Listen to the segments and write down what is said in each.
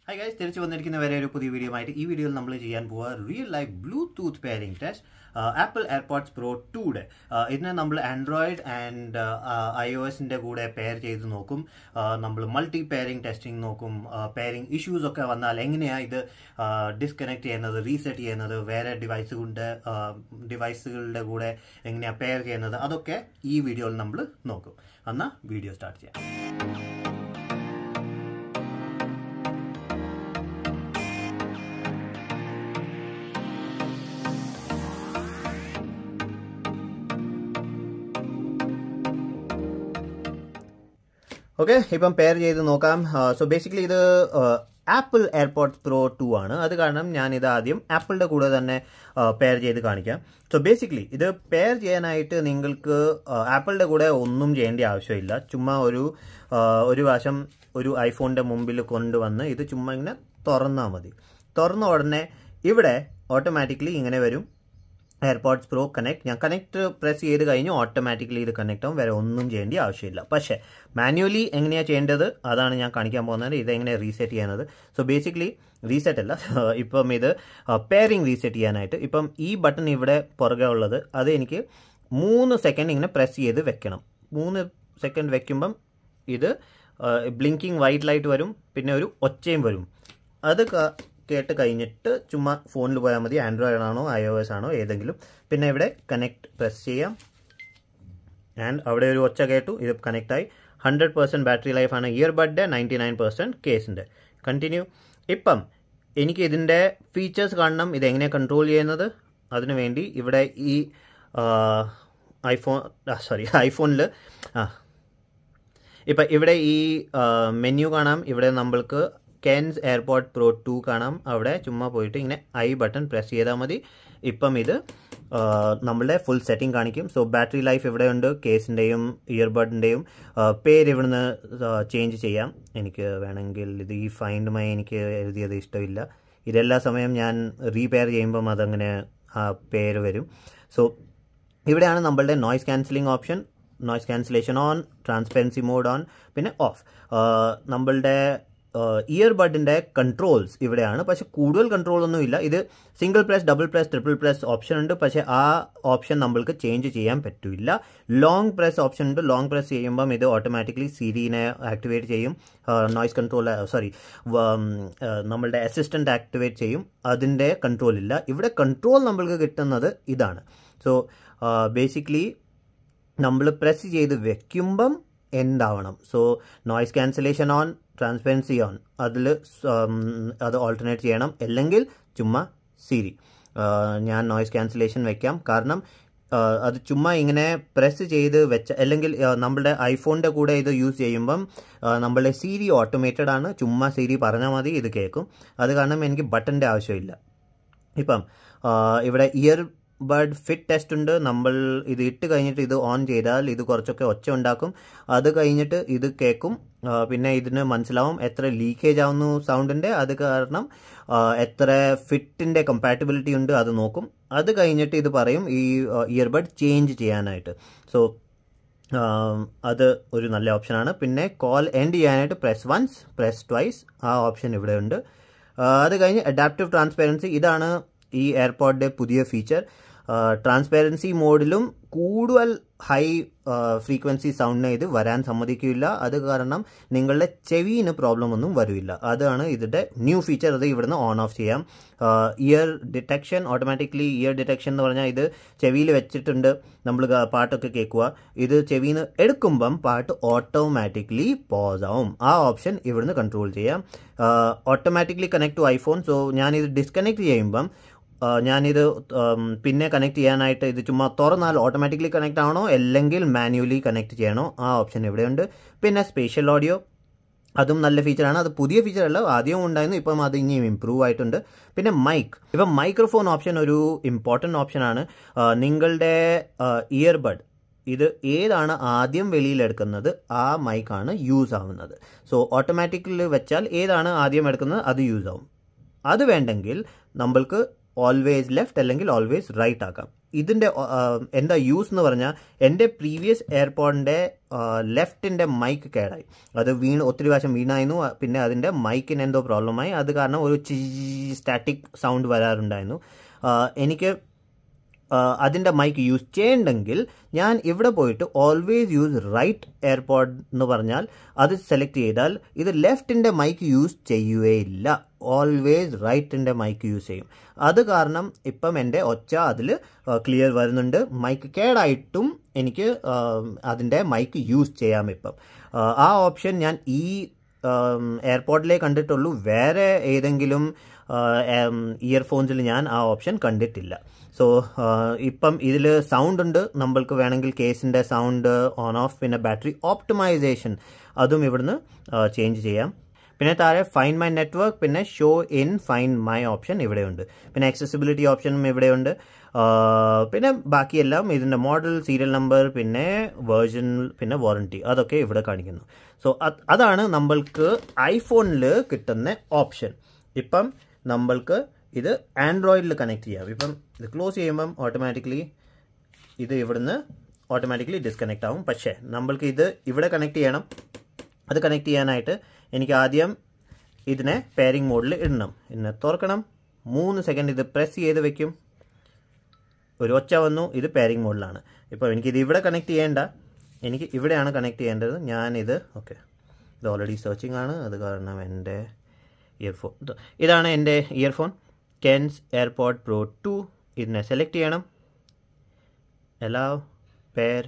hi guys തിരിച്ചു വന്നിരിക്കുന്ന വരെ ഒരു പുതിയ വീഡിയോ ആയിട്ട് ഈ വീഡിയോയിൽ നമ്മൾ ചെയ്യാൻ പോവുക real life Bluetooth pairing test Apple AirPods pro ടൂടെ ഇതിനെ നമ്മൾ ആൻഡ്രോയിഡ് ആൻഡ് ഐ ഒ എസിൻ്റെ കൂടെ പെയർ ചെയ്ത് നോക്കും നമ്മൾ മൾട്ടി പെയറിംഗ് ടെസ്റ്റിംഗ് നോക്കും പെയറിംഗ് ഇഷ്യൂസ് ഒക്കെ വന്നാൽ എങ്ങനെയാണ് ഇത് ഡിസ്കണക്ട് ചെയ്യുന്നത് റീസെറ്റ് ചെയ്യുന്നത് വേറെ ഡിവൈസ് കൊണ്ട് ഡിവൈസുകളുടെ കൂടെ എങ്ങനെയാണ് പെയർ ചെയ്യുന്നത് അതൊക്കെ ഈ വീഡിയോയിൽ നമ്മൾ നോക്കും എന്നാൽ വീഡിയോ സ്റ്റാർട്ട് ചെയ്യാം ഓക്കെ ഇപ്പം പെയർ ചെയ്ത് നോക്കാം സോ ബേസിക്കലി ഇത് ആപ്പിൾ എയർപോർട്സ് പ്രോ ടു ആണ് അത് കാരണം ഞാൻ ഇത് ആദ്യം ആപ്പിളിന്റെ കൂടെ തന്നെ പെയർ ചെയ്ത് കാണിക്കാം സോ ബേസിക്കലി ഇത് പെയർ ചെയ്യാനായിട്ട് നിങ്ങൾക്ക് ആപ്പിളിന്റെ കൂടെ ഒന്നും ചെയ്യേണ്ട ആവശ്യമില്ല ചുമ്മാ ഒരു ഒരു വശം ഒരു ഐഫോണിന്റെ മുമ്പിൽ കൊണ്ടുവന്ന് ഇത് ചുമ്മാ ഇങ്ങനെ തുറന്നാൽ മതി തുറന്ന ഉടനെ ഇവിടെ ഓട്ടോമാറ്റിക്കലി ഇങ്ങനെ വരും എയർപോഡ്സ് പ്രോ കണക്ട് ഞാൻ കണക്ട് പ്രസ് ചെയ്ത് കഴിഞ്ഞ് ഓട്ടോമാറ്റിക്കലി ഇത് കണക്ട് ആവും വേറെ ഒന്നും ചെയ്യേണ്ട ആവശ്യമില്ല പക്ഷേ മാനുവലി എങ്ങനെയാണ് ചെയ്യേണ്ടത് അതാണ് ഞാൻ കാണിക്കാൻ പോകുന്നത് ഇതെങ്ങനെ റീസെറ്റ് ചെയ്യുന്നത് സോ ബേസിക്കലി റീസെറ്റ് അല്ല ഇപ്പം ഇത് പെയറിംഗ് റീസെറ്റ് ചെയ്യാനായിട്ട് ഇപ്പം ഈ ബട്ടൺ ഇവിടെ പുറകെ ഉള്ളത് അത് എനിക്ക് മൂന്ന് സെക്കൻഡ് ഇങ്ങനെ പ്രസ് ചെയ്ത് വെക്കണം മൂന്ന് സെക്കൻഡ് വെക്കുമ്പം ഇത് ബ്ലിങ്കിങ് വൈറ്റ് ലൈറ്റ് വരും പിന്നെ ഒരു ഒച്ചയും വരും അത് കേട്ട് കഴിഞ്ഞിട്ട് ചുമ്മാ ഫോണിൽ പോയാൽ മതി ആൻഡ്രോയിഡ് ആണോ ഐ ഒ എസ് ആണോ ഏതെങ്കിലും പിന്നെ ഇവിടെ കണക്ട് പ്രസ് ചെയ്യാം ആൻഡ് അവിടെ ഒരു ഒച്ച കേട്ടു ഇത് കണക്റ്റായി ഹൺഡ്രഡ് പെർസെൻറ്റ് ബാറ്ററി ലൈഫാണ് ഇയർബഡിൻ്റെ നയൻറ്റി നയൻ പെർസെൻറ്റ് കേസിൻ്റെ കണ്ടിന്യൂ ഇപ്പം എനിക്ക് ഇതിൻ്റെ ഫീച്ചേഴ്സ് കാണണം ഇത് എങ്ങനെ കൺട്രോൾ ചെയ്യുന്നത് അതിനു വേണ്ടി ഇവിടെ ഈ ഐഫോൺ സോറി ഐഫോണിൽ ആ ഇപ്പം ഇവിടെ ഈ മെനു കാണാം ഇവിടെ നമ്മൾക്ക് കെൻസ് എയർപോർട്ട് പ്രോ ടു കാണാം അവിടെ ചുമ്മാ പോയിട്ട് ഇങ്ങനെ ഐ ബട്ടൺ പ്രസ് ചെയ്താൽ മതി ഇപ്പം ഇത് നമ്മളുടെ ഫുൾ സെറ്റിംഗ് കാണിക്കും സോ ബാറ്ററി ലൈഫ് ഇവിടെയുണ്ട് കേസിൻ്റെയും ഇയർബഡിൻ്റെയും പേര് ഇവിടുന്ന് ചേഞ്ച് ചെയ്യാം എനിക്ക് വേണമെങ്കിൽ ഇത് ഈ ഫൈൻഡ് മൈ എനിക്ക് എഴുതിയത് ഇഷ്ടമില്ല ഇതെല്ലാ സമയം ഞാൻ റീപെയർ ചെയ്യുമ്പം അതങ്ങനെ ആ പേര് വരും സോ ഇവിടെയാണ് നമ്മളുടെ noise cancelling option noise cancellation on transparency mode on പിന്നെ ഓഫ് നമ്മളുടെ ഇയർബഡിൻ്റെ കൺട്രോൾസ് ഇവിടെയാണ് പക്ഷെ കൂടുതൽ കൺട്രോൾ ഒന്നും ഇല്ല ഇത് single plus double plus triple plus option ഉണ്ട് പക്ഷെ ആ ഓപ്ഷൻ നമ്മൾക്ക് ചേഞ്ച് ചെയ്യാൻ പറ്റില്ല ലോങ് പ്രസ് ഓപ്ഷൻ ഉണ്ട് ലോങ് പ്രസ് ചെയ്യുമ്പം ഇത് ഓട്ടോമാറ്റിക്കലി സിരിനെ ആക്ടിവേറ്റ് ചെയ്യും നോയ്സ് കൺട്രോൾ സോറി നമ്മളുടെ അസിസ്റ്റൻ്റ് ആക്ടിവേറ്റ് ചെയ്യും അതിൻ്റെ കൺട്രോൾ ഇല്ല ഇവിടെ കൺട്രോൾ നമ്മൾക്ക് കിട്ടുന്നത് ഇതാണ് സോ ബേസിക്കലി നമ്മൾ പ്രസ് ചെയ്ത് വെക്കുമ്പം എന്താവണം so noise cancellation on transparency on അതിൽ അത് ഓൾട്ടർനേറ്റ് ചെയ്യണം അല്ലെങ്കിൽ ചുമ്മാ സിരി ഞാൻ നോയ്സ് ക്യാൻസലേഷൻ വെക്കാം കാരണം അത് ചുമ്മാ ഇങ്ങനെ പ്രസ് ചെയ്ത് വെച്ച അല്ലെങ്കിൽ നമ്മുടെ ഐഫോണിൻ്റെ കൂടെ ഇത് യൂസ് ചെയ്യുമ്പം നമ്മളുടെ സീരി ഓട്ടോമേറ്റഡ് ആണ് ചുമ്മാ സീരി പറഞ്ഞാൽ മതി ഇത് കേൾക്കും അത് കാരണം എനിക്ക് ബട്ടൻ്റെ ആവശ്യമില്ല ഇപ്പം ഇവിടെ ഇയർ ബഡ് ഫിറ്റ് ടെസ്റ്റ് ഉണ്ട് നമ്മൾ ഇത് ഇട്ട് കഴിഞ്ഞിട്ട് ഇത് ഓൺ ചെയ്താൽ ഇത് കുറച്ചൊക്കെ ഒച്ച ഉണ്ടാക്കും അത് കഴിഞ്ഞിട്ട് ഇത് കേൾക്കും പിന്നെ ഇതിന് മനസ്സിലാവും എത്ര ലീക്കേജ് ആവുന്നു സൗണ്ടിൻ്റെ അത് കാരണം എത്ര ഫിറ്റിൻ്റെ കമ്പാറ്റബിലിറ്റി ഉണ്ട് അത് നോക്കും അത് കഴിഞ്ഞിട്ട് ഇത് പറയും ഈ ഇയർബഡ് ചേഞ്ച് ചെയ്യാനായിട്ട് സോ അത് ഒരു നല്ല ഓപ്ഷനാണ് പിന്നെ കോൾ എൻഡ് ചെയ്യാനായിട്ട് പ്രസ് വൺസ് പ്രസ് ട്വൈസ് ആ ഓപ്ഷൻ ഇവിടെ ഉണ്ട് അത് കഴിഞ്ഞ് അഡാപ്റ്റീവ് ട്രാൻസ്പെറൻസി ഇതാണ് ഈ എയർപോഡിൻ്റെ പുതിയ ഫീച്ചർ ട്രാൻസ്പെറൻസി മോഡിലും കൂടുതൽ ഹൈ ഫ്രീക്വൻസി സൗണ്ടിനെ ഇത് വരാൻ സമ്മതിക്കില്ല അത് കാരണം നിങ്ങളുടെ ചെവിന് പ്രോബ്ലം ഒന്നും വരില്ല അതാണ് ഇതിൻ്റെ ന്യൂ ഫീച്ചർ അത് ഇവിടുന്ന് ഓൺ ഓഫ് ചെയ്യാം ear detection automatically ear detection എന്ന് പറഞ്ഞാൽ ഇത് ചെവിയിൽ വെച്ചിട്ടുണ്ട് നമ്മൾ പാട്ടൊക്കെ കേൾക്കുക ഇത് ചെവിയിൽ നിന്ന് എടുക്കുമ്പം പാട്ട് ഓട്ടോമാറ്റിക്കലി പോസ് ആവും ആ ഓപ്ഷൻ ഇവിടുന്ന് കൺട്രോൾ ചെയ്യാം automatically connect to iPhone so ഞാനിത് ഡിസ്കണക്ട് ചെയ്യുമ്പം ഞാനിത് പിന്നെ കണക്ട് ചെയ്യാനായിട്ട് ഇത് ചുമ്മാ തുറന്നാൽ ഓട്ടോമാറ്റിക്കലി കണക്ട് ആവണോ അല്ലെങ്കിൽ മാനുവലി കണക്ട് ചെയ്യണോ ആ ഓപ്ഷൻ ഇവിടെയുണ്ട് പിന്നെ സ്പേഷ്യൽ ഓഡിയോ അതും നല്ല ഫീച്ചറാണ് അത് പുതിയ ഫീച്ചർ അല്ല ആദ്യവും ഉണ്ടായിരുന്നു ഇപ്പം അത് ഇനിയും ഇമ്പ്രൂവ് ആയിട്ടുണ്ട് പിന്നെ മൈക്ക് ഇപ്പം മൈക്രോഫോൺ ഓപ്ഷൻ ഒരു ഇമ്പോർട്ടൻ്റ് ഓപ്ഷനാണ് നിങ്ങളുടെ ഇയർബഡ് ഇത് ഏതാണ് ആദ്യം വെളിയിലെടുക്കുന്നത് ആ മൈക്കാണ് യൂസ് ആവുന്നത് സോ ഓട്ടോമാറ്റിക്കലി വെച്ചാൽ ഏതാണ് ആദ്യം എടുക്കുന്നത് അത് യൂസ് ആവും അത് വേണ്ടെങ്കിൽ നമ്മൾക്ക് ഓൾവേസ് ലെഫ്റ്റ് അല്ലെങ്കിൽ ഓൾവേസ് റൈറ്റ് ആക്കാം ഇതിൻ്റെ എന്താ യൂസ് എന്ന് പറഞ്ഞാൽ എൻ്റെ പ്രീവിയസ് എയർപോഡിൻ്റെ ലെഫ്റ്റിൻ്റെ മൈക്ക് കേടായി അത് വീണ് ഒത്തിരി പ്രാവശ്യം വീണായിരുന്നു പിന്നെ അതിൻ്റെ മൈക്കിന് എന്തോ പ്രോബ്ലമായി അത് കാരണം ഒരു ചീ സ്റ്റാറ്റിക് സൗണ്ട് വരാറുണ്ടായിരുന്നു എനിക്ക് അതിൻ്റെ മൈക്ക് യൂസ് ചെയ്യണ്ടെങ്കിൽ ഞാൻ ഇവിടെ പോയിട്ട് ഓൾവേസ് യൂസ് റൈറ്റ് എയർപോഡ് എന്ന് പറഞ്ഞാൽ അത് സെലക്ട് ചെയ്താൽ ഇത് ലെഫ്റ്റിൻ്റെ മൈക്ക് യൂസ് ചെയ്യുകയില്ല ഓൾവേസ് റൈറ്റിൻ്റെ മൈക്ക് യൂസ് ചെയ്യും അത് കാരണം ഇപ്പം എൻ്റെ ഒച്ച അതിൽ ക്ലിയർ വരുന്നുണ്ട് മൈക്ക് കേടായിട്ടും എനിക്ക് അതിൻ്റെ മൈക്ക് യൂസ് ചെയ്യാം ഇപ്പം ആ ഓപ്ഷൻ ഞാൻ ഈ എയർപോർട്ടിലേ കണ്ടിട്ടുള്ളൂ വേറെ ഏതെങ്കിലും ഇയർഫോൺസിൽ ഞാൻ ആ ഓപ്ഷൻ കണ്ടിട്ടില്ല സോ ഇപ്പം ഇതിൽ സൗണ്ട് ഉണ്ട് നമ്മൾക്ക് വേണമെങ്കിൽ കേസിൻ്റെ സൗണ്ട് ഓൺ ഓഫ് പിന്നെ ബാറ്ററി ഓപ്റ്റിമൈസേഷൻ അതും ഇവിടുന്ന് ചേഞ്ച് ചെയ്യാം പിന്നെ താഴെ ഫൈൻ മൈ നെറ്റ്വർക്ക് പിന്നെ show in find my option ഇവിടെയുണ്ട് പിന്നെ അക്സസിബിലിറ്റി ഓപ്ഷനും ഇവിടെയുണ്ട് പിന്നെ ബാക്കിയെല്ലാം ഇതിൻ്റെ മോഡൽ സീരിയൽ നമ്പർ പിന്നെ വേർഷൻ പിന്നെ വാറണ്ടി അതൊക്കെ ഇവിടെ കാണിക്കുന്നു സോ അതാണ് നമ്മൾക്ക് ഐഫോണിൽ കിട്ടുന്ന ഓപ്ഷൻ ഇപ്പം നമ്മൾക്ക് ഇത് ആൻഡ്രോയിഡിൽ കണക്ട് ചെയ്യാം ഇപ്പം ഇത് ക്ലോസ് ചെയ്യുമ്പം ഓട്ടോമാറ്റിക്കലി ഇത് ഇവിടുന്ന് ഓട്ടോമാറ്റിക്കലി ഡിസ്കണക്ട് ആവും പക്ഷേ നമ്മൾക്ക് ഇത് ഇവിടെ കണക്ട് ചെയ്യണം അത് കണക്ട് ചെയ്യാനായിട്ട് എനിക്ക് ആദ്യം ഇതിനെ പെയറിംഗ് മോഡിൽ ഇടണം ഇതിനെ തുറക്കണം മൂന്ന് സെക്കൻഡ് ഇത് പ്രസ് ചെയ്ത് വെക്കും ഒരു ഒച്ച വന്നു ഇത് പെയറിംഗ് മോഡിലാണ് ഇപ്പോൾ എനിക്കിത് ഇവിടെ കണക്ട് ചെയ്യേണ്ട എനിക്ക് ഇവിടെയാണ് കണക്ട് ചെയ്യേണ്ടത് ഞാനിത് ഓക്കെ ഇത് ഓൾറെഡി സെർച്ചിങ് ആണ് അത് കാരണം എൻ്റെ ഇയർഫോൺ ഇതാണ് എൻ്റെ ഇയർഫോൺ കെൻസ് എയർപോഡ് പ്രോ ടു ഇതിനെ സെലക്ട് ചെയ്യണം എല്ലാ പെയർ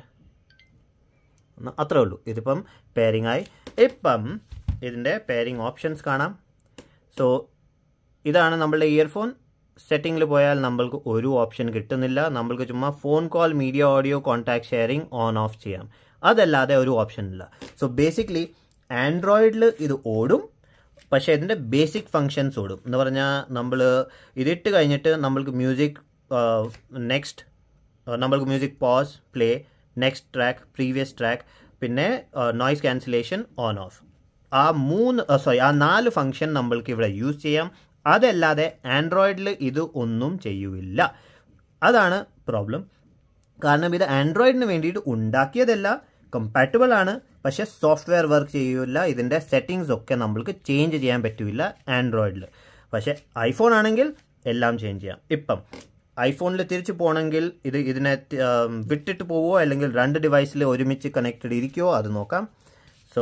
അത്രേ ഉള്ളൂ ഇതിപ്പം പെയറിംഗ് ആയി ഇപ്പം ഇതിൻ്റെ പെയറിംഗ് ഓപ്ഷൻസ് കാണാം സോ ഇതാണ് നമ്മളുടെ ഇയർഫോൺ സെറ്റിങ്ങിൽ പോയാൽ നമ്മൾക്ക് ഒരു ഓപ്ഷൻ കിട്ടുന്നില്ല നമ്മൾക്ക് ചുമ്മാ phone call media audio contact sharing on off ചെയ്യാം അതല്ലാതെ ഒരു ഓപ്ഷൻ ഇല്ല സോ ബേസിക്കലി ആൻഡ്രോയിഡിൽ ഇത് ഓടും പക്ഷേ ഇതിൻ്റെ ബേസിക് ഫങ്ഷൻസ് ഓടും എന്ന് പറഞ്ഞാൽ നമ്മൾ ഇതിട്ട് കഴിഞ്ഞിട്ട് നമ്മൾക്ക് മ്യൂസിക് നെക്സ്റ്റ് നമ്മൾക്ക് music pause play next track previous track പിന്നെ നോയ്സ് ക്യാൻസലേഷൻ ഓൺ ഓഫ് ആ മൂന്ന് സോറി ആ നാല് ഫങ്ഷൻ നമ്മൾക്ക് ഇവിടെ യൂസ് ചെയ്യാം അതല്ലാതെ ആൻഡ്രോയിഡിൽ ഇത് ഒന്നും ചെയ്യൂല അതാണ് പ്രോബ്ലം കാരണം ഇത് ആൻഡ്രോയിഡിന് വേണ്ടിയിട്ട് ഉണ്ടാക്കിയതല്ല കമ്പാറ്റബിൾ ആണ് പക്ഷെ സോഫ്റ്റ്വെയർ വർക്ക് ചെയ്യൂല ഇതിൻ്റെ സെറ്റിങ്സ് ഒക്കെ നമ്മൾക്ക് ചേഞ്ച് ചെയ്യാൻ പറ്റില്ല ആൻഡ്രോയിഡിൽ പക്ഷെ ഐഫോൺ ആണെങ്കിൽ എല്ലാം ചേഞ്ച് ചെയ്യാം ഇപ്പം ഐഫോണിൽ തിരിച്ചു പോകണമെങ്കിൽ ഇത് ഇതിനെ വിട്ടിട്ട് പോവോ അല്ലെങ്കിൽ രണ്ട് ഡിവൈസിൽ ഒരുമിച്ച് കണക്റ്റഡ് ഇരിക്കുമോ അത് നോക്കാം so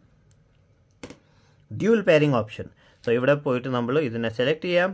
dual pairing option so ഇവിടെ പോയിട്ട് നമ്മൾ ഇതിനെ സെലക്ട് ചെയ്യാം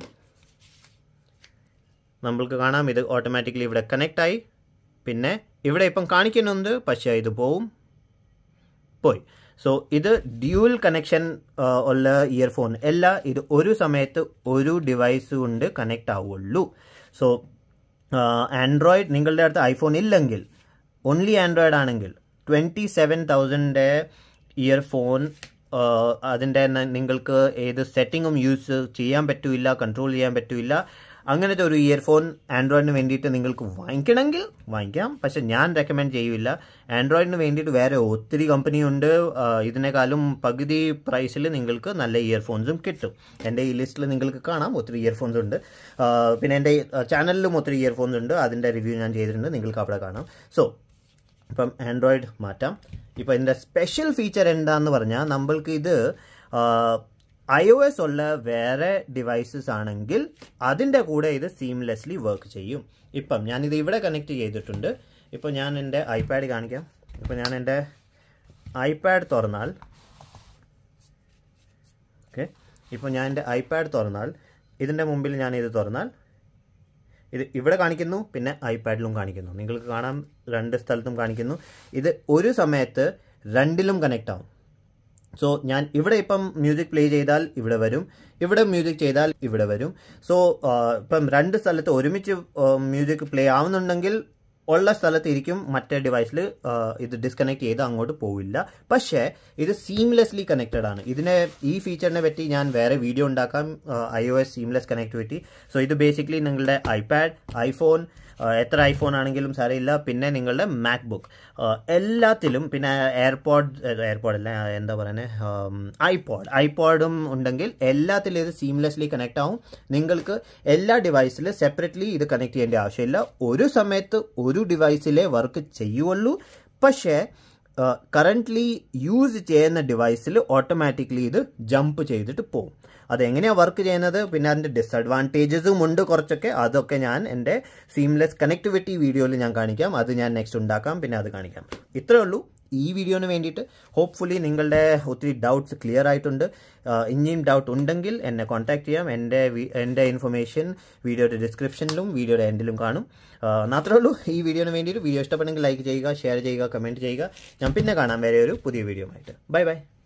നമ്മൾക്ക് കാണാം ഇത് ഓട്ടോമാറ്റിക്കലി ഇവിടെ കണക്റ്റ് ആയി പിന്നെ ഇവിടെ ഇപ്പം കാണിക്കുന്നുണ്ട് പക്ഷേ ഇത് പോവും പോയി സോ ഇത് ഡ്യൂൽ കണക്ഷൻ ഉള്ള ഇയർഫോൺ അല്ല ഇത് ഒരു സമയത്ത് ഒരു ഡിവൈസ് കൊണ്ട് കണക്റ്റ് ആവുള്ളൂ സോ ആൻഡ്രോയിഡ് നിങ്ങളുടെ അടുത്ത് ഐഫോൺ ഇല്ലെങ്കിൽ ഓൺലി ആൻഡ്രോയിഡ് ആണെങ്കിൽ ട്വൻറ്റി സെവൻ തൗസൻഡിൻ്റെ ഇയർഫോൺ അതിൻ്റെ നിങ്ങൾക്ക് ഏത് സെറ്റിങ്ങും യൂസ് ചെയ്യാൻ പറ്റില്ല കൺട്രോൾ ചെയ്യാൻ പറ്റില്ല അങ്ങനത്തെ ഒരു ഇയർഫോൺ ആൻഡ്രോയിഡിന് വേണ്ടിയിട്ട് നിങ്ങൾക്ക് വാങ്ങിക്കണമെങ്കിൽ വാങ്ങിക്കാം പക്ഷെ ഞാൻ റെക്കമെൻഡ് ചെയ്യില്ല ആൻഡ്രോയിഡിന് വേണ്ടിയിട്ട് വേറെ ഒത്തിരി കമ്പനിയുണ്ട് ഇതിനേക്കാളും പകുതി പ്രൈസിൽ നിങ്ങൾക്ക് നല്ല ഇയർഫോൺസും കിട്ടും എൻ്റെ ഈ ലിസ്റ്റിൽ നിങ്ങൾക്ക് കാണാം ഒത്തിരി ഇയർഫോൺസ് ഉണ്ട് പിന്നെ എൻ്റെ ചാനലിലും ഒത്തിരി ഇയർഫോൺസ് ഉണ്ട് അതിൻ്റെ റിവ്യൂ ഞാൻ ചെയ്തിട്ടുണ്ട് നിങ്ങൾക്ക് അവിടെ കാണാം സോ ഇപ്പം ആൻഡ്രോയിഡ് മാറ്റാം ഇപ്പോൾ ഇതിൻ്റെ സ്പെഷ്യൽ ഫീച്ചർ എന്താന്ന് പറഞ്ഞാൽ നമ്മൾക്ക് ഇത് ഐ ഒ എസ് ഉള്ള വേറെ ഡിവൈസസ് ആണെങ്കിൽ അതിൻ്റെ കൂടെ ഇത് സീംലെസ്ലി വർക്ക് ചെയ്യും ഇപ്പം ഞാനിത് ഇവിടെ കണക്ട് ചെയ്തിട്ടുണ്ട് ഇപ്പോൾ ഞാൻ എൻ്റെ ഐപാഡ് കാണിക്കാം ഇപ്പോൾ ഞാൻ എൻ്റെ ഐപാഡ് തുറന്നാൽ ഓക്കെ ഇപ്പോൾ ഞാൻ എൻ്റെ ഐപാഡ് തുറന്നാൽ ഇതിൻ്റെ മുമ്പിൽ ഞാൻ ഇത് തുറന്നാൽ ഇത് ഇവിടെ കാണിക്കുന്നു പിന്നെ ഐപാഡിലും കാണിക്കുന്നു നിങ്ങൾക്ക് കാണാം രണ്ട് സ്ഥലത്തും കാണിക്കുന്നു ഇത് ഒരു സമയത്ത് രണ്ടിലും കണക്റ്റ് ആവും സോ ഞാൻ ഇവിടെ ഇപ്പം മ്യൂസിക് പ്ലേ ചെയ്താൽ ഇവിടെ വരും ഇവിടെ മ്യൂസിക് ചെയ്താൽ ഇവിടെ വരും സോ ഇപ്പം രണ്ട് സ്ഥലത്ത് ഒരുമിച്ച് മ്യൂസിക് പ്ലേ ആവുന്നുണ്ടെങ്കിൽ ഉള്ള സ്ഥലത്ത് ഇരിക്കും മറ്റേ ഡിവൈസിൽ ഇത് ഡിസ്കണക്ട് ചെയ്ത് അങ്ങോട്ട് പോവില്ല പക്ഷേ ഇത് സീംലെസ്ലി കണക്റ്റഡ് ആണ് ഇതിനെ ഈ ഫീച്ചറിനെ പറ്റി ഞാൻ വേറെ വീഡിയോ ഉണ്ടാക്കാം I O S seamless connectivity so ഇത് ബേസിക്കലി നിങ്ങളുടെ ഐപാഡ് ഐഫോൺ എത്ര ഐഫോൺ ആണെങ്കിലും സാരമില്ല പിന്നെ നിങ്ങളുടെ മാക്ബുക്ക് എല്ലാത്തിലും പിന്നെ എയർപോഡ് എയർപോഡ് അല്ല എന്താ പറയുന്നത് ഐപോഡ് ഐപോഡും ഉണ്ടെങ്കിൽ എല്ലാത്തിലും ഇത് സീംലെസ്ലി കണക്ട് ആവും നിങ്ങൾക്ക് എല്ലാ ഡിവൈസിലും സെപ്പറേറ്റ്ലി ഇത് കണക്ട് ചെയ്യേണ്ട ആവശ്യമില്ല ഒരു സമയത്ത് ഒരു ഡിവൈസിലെ വർക്ക് ചെയ്യുള്ളൂ പക്ഷേ കറൻ്റ്ലി യൂസ് ചെയ്യുന്ന ഡിവൈസിൽ ഓട്ടോമാറ്റിക്കലി ഇത് ജമ്പ് ചെയ്തിട്ട് പോകും അതെങ്ങനെയാണ് വർക്ക് ചെയ്യുന്നത് പിന്നെ അതിൻ്റെ ഡിസഡ്വാൻറ്റേജസും ഉണ്ട് കുറച്ചൊക്കെ അതൊക്കെ ഞാൻ എൻ്റെ സീംലെസ് കണക്ടിവിറ്റി വീഡിയോയിൽ ഞാൻ കാണിക്കാം അത് ഞാൻ നെക്സ്റ്റ് ഉണ്ടാക്കാം പിന്നെ അത് കാണിക്കാം ഇത്രേ ഉള്ളൂ ഈ വീഡിയോന് വേണ്ടിയിട്ട് ഹോപ്പ്ഫുള്ളി നിങ്ങളുടെ ഒത്തിരി ഡൗട്ട്സ് ക്ലിയർ ആയിട്ടുണ്ട് ഇനിയും ഡൗട്ട് ഉണ്ടെങ്കിൽ എന്നെ കോൺടാക്ട് ചെയ്യാം എൻ്റെ എൻ്റെ ഇൻഫർമേഷൻ വീഡിയോയുടെ ഡിസ്ക്രിപ്ഷനിലും വീഡിയോയുടെ എൻഡിലും കാണും മാത്രമേ ഉള്ളൂ ഈ വീഡിയോന് വേണ്ടിയിട്ട് വീഡിയോ ഇഷ്ടപ്പെടുമെങ്കിൽ ലൈക്ക് ചെയ്യുക ഷെയർ ചെയ്യുക കമൻറ്റ് ചെയ്യുക ഞാൻ പിന്നെ കാണാം വേറെ ഒരു പുതിയ വീഡിയോ ആയിട്ട് ബൈ ബൈ